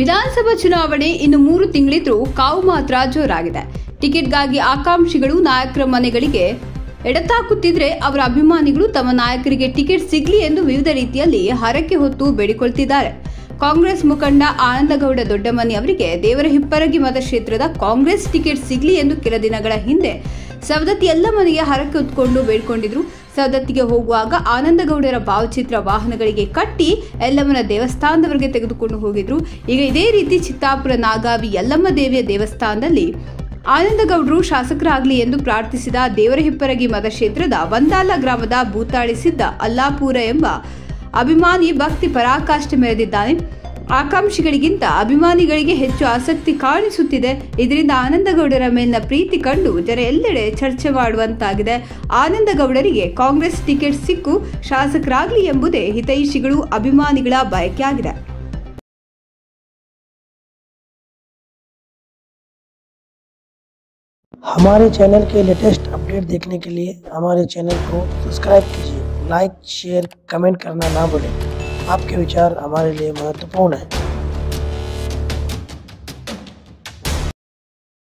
ವಿಧಾನಸಭಾ ಚುನಾವಣೆ ಇನ್ನು ಮೂರು ತಿಂಗಳಿದ್ರೂ ಕಾವು ಮಾತ್ರ ಜೋರಾಗಿದೆ ಟಿಕೆಟ್ಗಾಗಿ ಆಕಾಂಕ್ಷಿಗಳು ನಾಯಕರ ಮನೆಗಳಿಗೆ ಎಡತಾಕುತ್ತಿದ್ರೆ ಅವರ ಅಭಿಮಾನಿಗಳು ತಮ್ಮ ನಾಯಕರಿಗೆ ಟಿಕೆಟ್ ಸಿಗ್ಲಿ ಎಂದು ವಿವಿಧ ರೀತಿಯಲ್ಲಿ ಹರಕೆ ಹೊತ್ತು ಬೇಡಿಕೊಳ್ತಿದ್ದಾರೆ ಕಾಂಗ್ರೆಸ್ ಮುಖಂಡ ಆನಂದಗೌಡ ದೊಡ್ಡಮನಿ ಅವರಿಗೆ ದೇವರ ಹಿಪ್ಪರಗಿ ಮತಕ್ಷೇತ್ರದ ಕಾಂಗ್ರೆಸ್ ಟಿಕೆಟ್ ಸಿಗ್ಲಿ ಎಂದು ಕೆಲ ದಿನಗಳ ಹಿಂದೆ ಸವದತ್ತಿ ಎಲ್ಲ ಮನೆಗೆ ಹರಕೆ ಹೊತ್ಕೊಂಡು ಬೇಡ್ಕೊಂಡಿದ್ರು ಸವದತ್ತಿಗೆ ಹೋಗುವಾಗ ಆನಂದಗೌಡರ ಭಾವಚಿತ್ರ ವಾಹನಗಳಿಗೆ ಕಟ್ಟಿ ಯಲ್ಲಮ್ಮನ ದೇವಸ್ಥಾನದವರೆಗೆ ತೆಗೆದುಕೊಂಡು ಹೋಗಿದ್ರು ಈಗ ಇದೇ ರೀತಿ ಚಿತ್ತಾಪುರ ನಾಗಾವಿ ಯಲ್ಲಮ್ಮ ದೇವಿಯ ದೇವಸ್ಥಾನದಲ್ಲಿ ಆನಂದಗೌಡರು ಶಾಸಕರಾಗಲಿ ಎಂದು ಪ್ರಾರ್ಥಿಸಿದ ದೇವರಹಿಪ್ಪರಗಿ ಮತಕ್ಷೇತ್ರದ ಒಂದಾಲ ಗ್ರಾಮದ ಭೂತಾಳಿಸಿದ್ದ ಅಲ್ಲಾಪುರ ಎಂಬ ಅಭಿಮಾನಿ ಭಕ್ತಿ ಪರಾಕಾಷ್ಠೆ ಮೆರೆದಿದ್ದಾನೆ ಆಕಾಂಕ್ಷಿಗಳಿಗಿಂತ ಅಭಿಮಾನಿಗಳಿಗೆ ಹೆಚ್ಚು ಆಸಕ್ತಿ ಕಾಣಿಸುತ್ತಿದೆ ಇದರಿಂದ ಆನಂದಗೌಡರ ಮೇಲಿನ ಪ್ರೀತಿ ಕಂಡು ಜನ ಎಲ್ಲೆಡೆ ಚರ್ಚೆ ಮಾಡುವಂತಾಗಿದೆ ಆನಂದಗೌಡರಿಗೆ ಕಾಂಗ್ರೆಸ್ ಟಿಕೆಟ್ ಸಿಕ್ಕು ಶಾಸಕರಾಗಲಿ ಎಂಬುದೇ ಹಿತೈಷಿಗಳು ಅಭಿಮಾನಿಗಳ ಬಯಕೆಯಾಗಿದೆ हमारे चैनल के लेटेस्ट अपडेट देखने के लिए हमारे चैनल को सब्सक्राइब कीजिए लाइक शेयर कमेंट करना ना भूलें आपके विचार हमारे लिए महत्वपूर्ण है